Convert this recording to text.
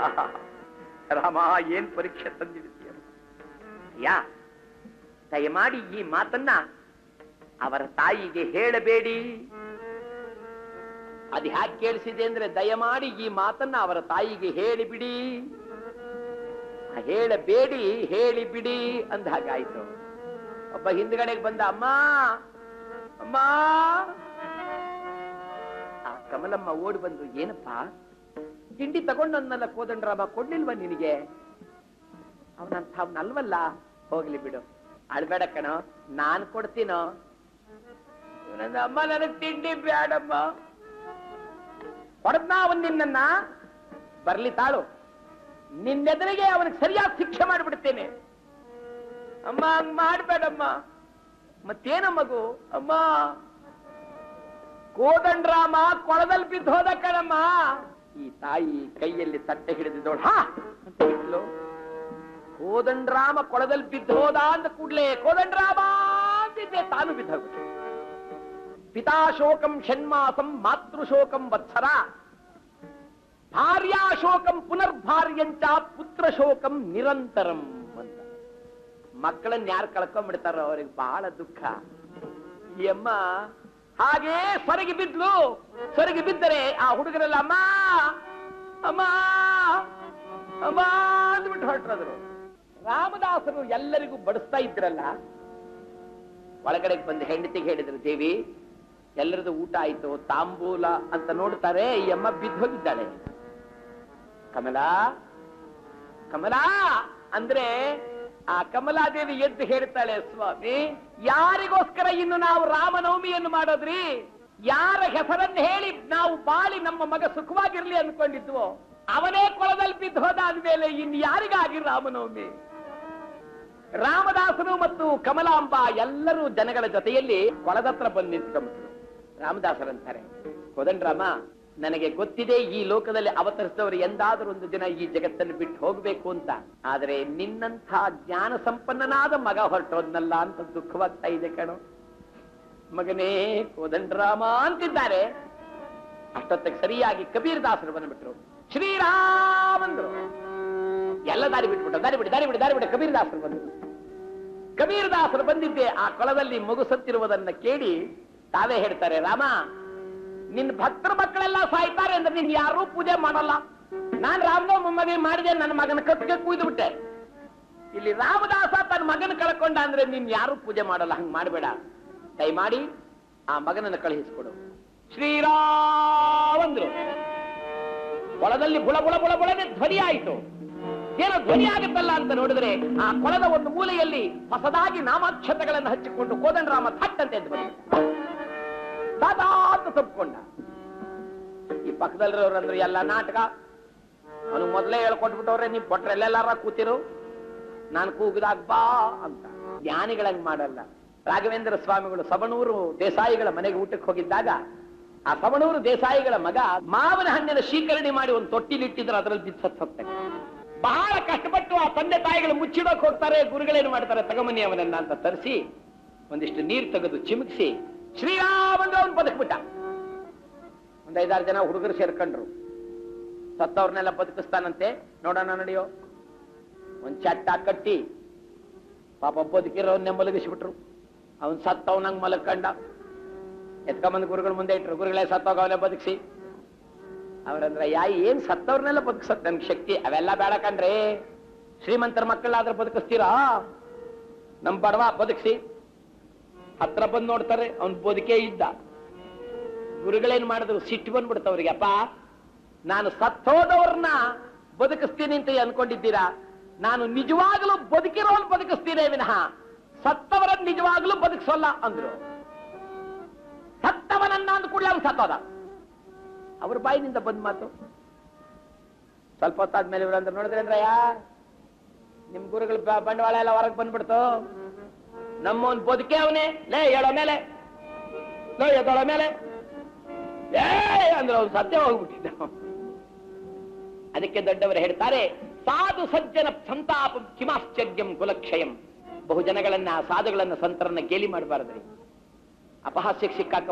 ರಾಮ ಏನ್ ಪರೀಕ್ಷೆ ತಂದಿದ್ದೀಯ ಯಾ ದಯಮಾಡಿ ಈ ಮಾತನ್ನ ಅವರ ತಾಯಿಗೆ ಹೇಳಬೇಡಿ ಅದು ಹ್ಯಾಕ್ ಕೇಳಿಸಿದೆ ಅಂದ್ರೆ ದಯಮಾಡಿ ಈ ಮಾತನ್ನ ಅವರ ತಾಯಿಗೆ ಹೇಳಿಬಿಡಿ ಆ ಹೇಳಬೇಡಿ ಹೇಳಿಬಿಡಿ ಅಂದ ಹಾಗಾಯ್ತು ಒಬ್ಬ ಹಿಂದ್ಗಡೆಗೆ ಬಂದ ಅಮ್ಮ ಅಮ್ಮ ಆ ಕಮಲಮ್ಮ ಓಡಿ ಬಂದು ಏನಪ್ಪ ತಿಂಡಿ ತಗೊಂಡನ್ನಲ್ಲ ಕೋದಂಡ್ರಾಮ ಕೊಡ್ಲಿಲ್ವ ನಿನಗೆ ಅವನಂತ ಅವನಲ್ವಲ್ಲ ಹೋಗ್ಲಿ ಬಿಡು ಅಳ್ಬೇಡ ಕಣೋ ನಾನ್ ಕೊಡ್ತೀನೋ ಇವನಂದ ಅಮ್ಮ ನನಗ್ ತಿಂಡಿ ಬೇಡಮ್ಮ ಹೊಡೆದ್ನ ಅವನ್ ನಿನ್ನನ್ನ ಬರ್ಲಿ ತಾಳು ನಿನ್ನೆದುರಿಗೆ ಅವನಿಗೆ ಸರಿಯಾದ ಶಿಕ್ಷೆ ಮಾಡಿಬಿಡ್ತೇನೆ ಅಮ್ಮ ಹಂಗ್ ಮಾಡ್ಬೇಡಮ್ಮ ಮತ್ತೇನ ಮಗು ಅಮ್ಮ ಕೋದಂಡ್ರಾಮ ಕೊಳದಲ್ಲಿ ಬಿದ್ದು ಹೋದ ಕಣಮ್ಮ ಈ ತಾಯಿ ಕೈಯಲ್ಲಿ ತಟ್ಟೆ ಹಿಡಿದಿದ್ದೋಳು ಹಾ ಅಂತ ಇಟ್ಲು ಕೋದಂಡ್ರಾಮ ಕೊಳದಲ್ಲಿ ಬಿದ್ದು ಹೋದ ಅಂದ ಕೂಡ್ಲೆ ಕೋದಂಡ್ರಾಮ ಅಂತಿದ್ದೆ ತಾನು ಬಿದ್ದೋಗ್ಬಿಟ್ಟು ಪಿತಾಶೋಕಂ ಷಣ್ಮಾಸಂ ಮಾತೃಶೋಕಂ ವತ್ಸರ ಭಾರ್ಯಾಶೋಕಂ ಪುನರ್ಭಾರ್ಯಂಚ ಪುತ್ರ ಶೋಕಂ ನಿರಂತರಂ ಅಂತ ಮಕ್ಕಳನ್ನ ಯಾರು ಕಳ್ಕೊಂಡ್ಬಿಡ್ತಾರೋ ಅವ್ರಿಗೆ ಬಹಳ ದುಃಖ ಈ ಅಮ್ಮ ಹಾಗೇ ಸೊರಗಿ ಬಿದ್ಲು ಸೊರಗಿ ಬಿದ್ದರೆ ಆ ಹುಡುಗರೆಲ್ಲ ಅಮ್ಮ ಅಮ್ಮ ಅಮ್ಮ ಅಂದ್ಬಿಟ್ಟು ಹೊರಟ್ರದ್ರು ರಾಮದಾಸರು ಎಲ್ಲರಿಗೂ ಬಡಿಸ್ತಾ ಇದ್ರಲ್ಲ ಒಳಗಡೆ ಬಂದು ಹೆಂಡತಿಗೆ ಹೇಳಿದ್ರು ದೇವಿ ಎಲ್ಲರದು ಊಟ ಆಯ್ತು ತಾಂಬೂಲ ಅಂತ ನೋಡ್ತಾರೆ ಈ ಅಮ್ಮ ಬಿದ್ದು ಹೋಗಿದ್ದಾಳೆ ಕಮಲ ಕಮಲ ಅಂದ್ರೆ ಆ ಕಮಲಾದೇವಿ ಎದ್ದು ಹೇಳ್ತಾಳೆ ಸ್ವಾಮಿ ಯಾರಿಗೋಸ್ಕರ ಇನ್ನು ನಾವು ರಾಮನವಮಿಯನ್ನು ಮಾಡೋದ್ರಿ ಯಾರ ಹೆಸರನ್ನು ಹೇಳಿ ನಾವು ಬಾಳಿ ನಮ್ಮ ಮಗ ಸುಖವಾಗಿರ್ಲಿ ಅನ್ಕೊಂಡಿದ್ವು ಅವನೇ ಕೊಳದಲ್ಲಿ ಬಿದ್ದು ಹೋದ ಅಂದ್ಮೇಲೆ ಇನ್ ಯಾರಿಗಾಗಿ ರಾಮನವಮಿ ರಾಮದಾಸರು ಮತ್ತು ಕಮಲಾಂಬ ಎಲ್ಲರೂ ಜನಗಳ ಜೊತೆಯಲ್ಲಿ ಕೊಳದತ್ರ ಬಂದು ನಿಂತ್ಕೊಂಡ್ರು ರಾಮದಾಸರಂತಾರೆ ಕೋದಂಡ್ರಾಮ ನನಗೆ ಗೊತ್ತಿದೆ ಈ ಲೋಕದಲ್ಲಿ ಅವತರಿಸಿದವರು ಎಂದಾದರೂ ಒಂದು ದಿನ ಈ ಜಗತ್ತನ್ನು ಬಿಟ್ಟು ಹೋಗ್ಬೇಕು ಅಂತ ಆದರೆ ನಿನ್ನಂಥ ಜ್ಞಾನ ಸಂಪನ್ನನಾದ ಮಗ ಹೊರಟೋದ್ನಲ್ಲ ಅಂತ ದುಃಖವಾಗ್ತಾ ಇದೆ ಕಣೋ ಮಗನೇ ಕೋದಂಡರಾಮ ಅಂತಿದ್ದಾರೆ ಅಷ್ಟೊತ್ತಿಗೆ ಸರಿಯಾಗಿ ಕಬೀರ್ ದಾಸರು ಬಂದ್ಬಿಟ್ರು ಶ್ರೀರಾಮಂದ್ರು ಎಲ್ಲ ದಾರಿ ಬಿಟ್ಬಿಟ್ಟು ದಾರಿ ಬಿಡಿ ದಾರಿ ಬಿಡಿ ದಾರಿ ಬಿಡಿ ಕಬೀರ್ ದಾಸರು ಬಂದ್ರು ಕಬೀರ್ ದಾಸರು ಬಂದಿದ್ದೆ ಆ ಕೊಳದಲ್ಲಿ ಮಗು ಸತ್ತಿರುವುದನ್ನ ಕೇಳಿ ತಾವೇ ಹೇಳ್ತಾರೆ ರಾಮ ನಿನ್ ಭಕ್ತರ ಮಕ್ಕಳೆಲ್ಲ ಸಾಯ್ತಾರೆ ಅಂದ್ರೆ ನೀನ್ ಯಾರೂ ಪೂಜೆ ಮಾಡಲ್ಲ ನಾನ್ ರಾಮನವಮಿ ಮದುವೆ ಮಾಡಿದೆ ನನ್ನ ಮಗನ ಕತ್ತಿಗೆ ಕುಯ್ದು ಬಿಟ್ಟೆ ಇಲ್ಲಿ ರಾಮದಾಸ ತನ್ನ ಮಗನ ಕಳ್ಕೊಂಡ ಅಂದ್ರೆ ನೀನ್ ಯಾರೂ ಪೂಜೆ ಮಾಡಲ್ಲ ಹಂಗ್ ಮಾಡಬೇಡ ದಯಮಾಡಿ ಆ ಮಗನನ್ನು ಕಳುಹಿಸಿಕೊಡು ಶ್ರೀರಾಮಂದ್ರು ಕೊಳದಲ್ಲಿ ಬುಳ ಬುಳ ಬುಳ ಬುಳನೆ ಧ್ವನಿ ಆಯಿತು ಏನೋ ಧ್ವನಿ ಆಗುತ್ತಲ್ಲ ಅಂತ ನೋಡಿದ್ರೆ ಆ ಕೊಳದ ಒಂದು ಮೂಲೆಯಲ್ಲಿ ಹೊಸದಾಗಿ ನಾಮಾಕ್ಷತೆಗಳನ್ನು ಹಚ್ಚಿಕೊಂಡು ಕೋದಂಡರಾಮ ಥಟ್ ಅಂತ ಎದ್ದು ಬಂದ ಸಾದಾತ ತಪ್ಪಿಕೊಂಡ ಈ ಪಕ್ಕದಲ್ಲಿರೋರಂದ್ರು ಎಲ್ಲ ನಾಟಕ ಅವನು ಮೊದಲೇ ಹೇಳ್ಕೊಟ್ಬಿಟ್ಟವ್ರೆ ನೀವು ಕೊಟ್ರೆಲ್ಲೆಲ್ಲಾರ ಕೂತಿರು ನಾನು ಕೂಗಿದಾಗ ಬಾ ಅಂತ ಜ್ಞಾನಿಗಳಂಗ್ ಮಾಡಲ್ಲ ರಾಘವೇಂದ್ರ ಸ್ವಾಮಿಗಳು ಸವಣೂರು ದೇಸಾಯಿಗಳ ಮನೆಗೆ ಊಟಕ್ಕೆ ಹೋಗಿದ್ದಾಗ ಆ ಸವಣೂರು ದೇಸಾಯಿಗಳ ಮಗ ಮಾವಿನ ಹಣ್ಣಿನ ಶೀಕರಣೆ ಮಾಡಿ ಒಂದು ತೊಟ್ಟಿಲಿಟ್ಟಿದ್ರೆ ಅದರಲ್ಲಿ ಬಿದ್ದು ಸತ್ತು ಹೋಗ್ತಾನೆ ಬಹಳ ಕಷ್ಟಪಟ್ಟು ಆ ತಂದೆ ತಾಯಿಗಳು ಮುಚ್ಚಿಡೋಕ್ ಹೋಗ್ತಾರೆ ಗುರುಗಳೇನು ಮಾಡ್ತಾರೆ ತಗಮನಿ ಅವನನ್ನ ಅಂತ ತರಿಸಿ ಒಂದಿಷ್ಟು ನೀರು ತೆಗೆದು ಚಿಮುಕಿಸಿ ಶ್ರೀರಾಮಂದ್ರ ಅವನು ಬದುಕ್ಬಿಟ್ಟ ಒಂದ್ ಐದಾರು ಜನ ಹುಡುಗರು ಸೇರ್ಕೊಂಡ್ರು ಸತ್ತವ್ರನ್ನೆಲ್ಲ ಬದುಕಿಸ್ತಾನಂತೆ ನೋಡೋಣ ನಡೆಯೋ ಒಂದ್ ಚಟ್ಟ ಕಟ್ಟಿ ಪಾಪ ಬದುಕಿರೋನ್ನೇ ಮಲಗಿಸ್ಬಿಟ್ರು ಅವನ್ ಸತ್ತವನಂಗ್ ಮಲಕ್ಕಂಡ ಎತ್ಕೊಂಬಂದ್ ಗುರುಗಳ ಮುಂದೆ ಇಟ್ರು ಗುರುಗಳೇ ಸತ್ತೋಗವನೆ ಬದುಕಿಸಿ ಅವ್ರಂದ್ರ ಯಾ ಏನ್ ಸತ್ತವ್ರನ್ನೆಲ್ಲ ಬದುಕ್ಸತ್ ನನ್ಗೆ ಶಕ್ತಿ ಅವೆಲ್ಲ ಬೇಡ ಕಣ್ರಿ ಶ್ರೀಮಂತರ ಮಕ್ಕಳಾದ್ರೆ ಬದುಕಿಸ್ತೀರಾ ನಮ್ ಬಡವ ಬದುಕಿಸಿ ಹತ್ರ ಬಂದ್ ನೋಡ್ತಾರೆ ಅವ್ನ್ ಬದುಕೇ ಇದ್ದ ಗುರುಗಳೇನ್ ಮಾಡಿದ್ರು ಸಿಟ್ಟು ಬಂದ್ಬಿಡ್ತವ್ರಿಗೆ ಅಪ್ಪ ನಾನು ಸತ್ತೋದವ್ರನ್ನ ಬದುಕಿಸ್ತೀನಿ ಅಂತ ಅನ್ಕೊಂಡಿದ್ದೀರಾ ನಾನು ನಿಜವಾಗ್ಲೂ ಬದುಕಿರೋನ್ ಬದುಕಿಸ್ತೀನಿ ವಿನಃ ಸತ್ತವರನ್ನ ನಿಜವಾಗ್ಲೂ ಬದುಕಿಸೋಲ್ಲ ಅಂದ್ರು ಸತ್ತವನನ್ನ ಅಂದ ಕೂಡಲೇ ಅವ್ನು ಸತ್ತೋದ ಅವ್ರ ಬಾಯಿನಿಂದ ಬಂದ್ ಮಾತು ಸ್ವಲ್ಪ ಹೊತ್ತಾದ್ಮೇಲೆ ಇವ್ರು ಅಂದ್ರೆ ನೋಡಿದ್ರೆ ಅಂದ್ರಯ್ಯ ನಿಮ್ ಗುರುಗಳ ಬ- ಬಂಡವಾಳ ಎಲ್ಲ ಹೊರಗೆ ಬಂದ್ಬಿಡ್ತು ನಮ್ಮವನ್ ಬದುಕೆ ಅವನೇ ಲೇ ಹೇಳೋ ಮೇಲೆ ಲೋ ಎದ್ದೋಳೋ ಮೇಲೆ ಏ ಅಂದ್ರೆ ಅವ್ನು ಸತ್ಯ ಹೋಗ್ಬಿಟ್ಟಿದ್ದ ಅದಕ್ಕೆ ದೊಡ್ಡವರು ಹೇಳ್ತಾರೆ ಸಾಧು ಸಜ್ಜನ ಸಂತಾಪ ಕಿಮಾಶ್ಚರ್ಯಂ ಕುಲಕ್ಷಯಂ ಬಹು ಜನಗಳನ್ನ ಸಾಧುಗಳನ್ನ ಸಂತರನ್ನ ಗೇಲಿ ಮಾಡಬಾರದ್ರಿ ಅಪಹಾಸ್ಯಕ್ಕೆ ಸಿಕ್ಕಾಕ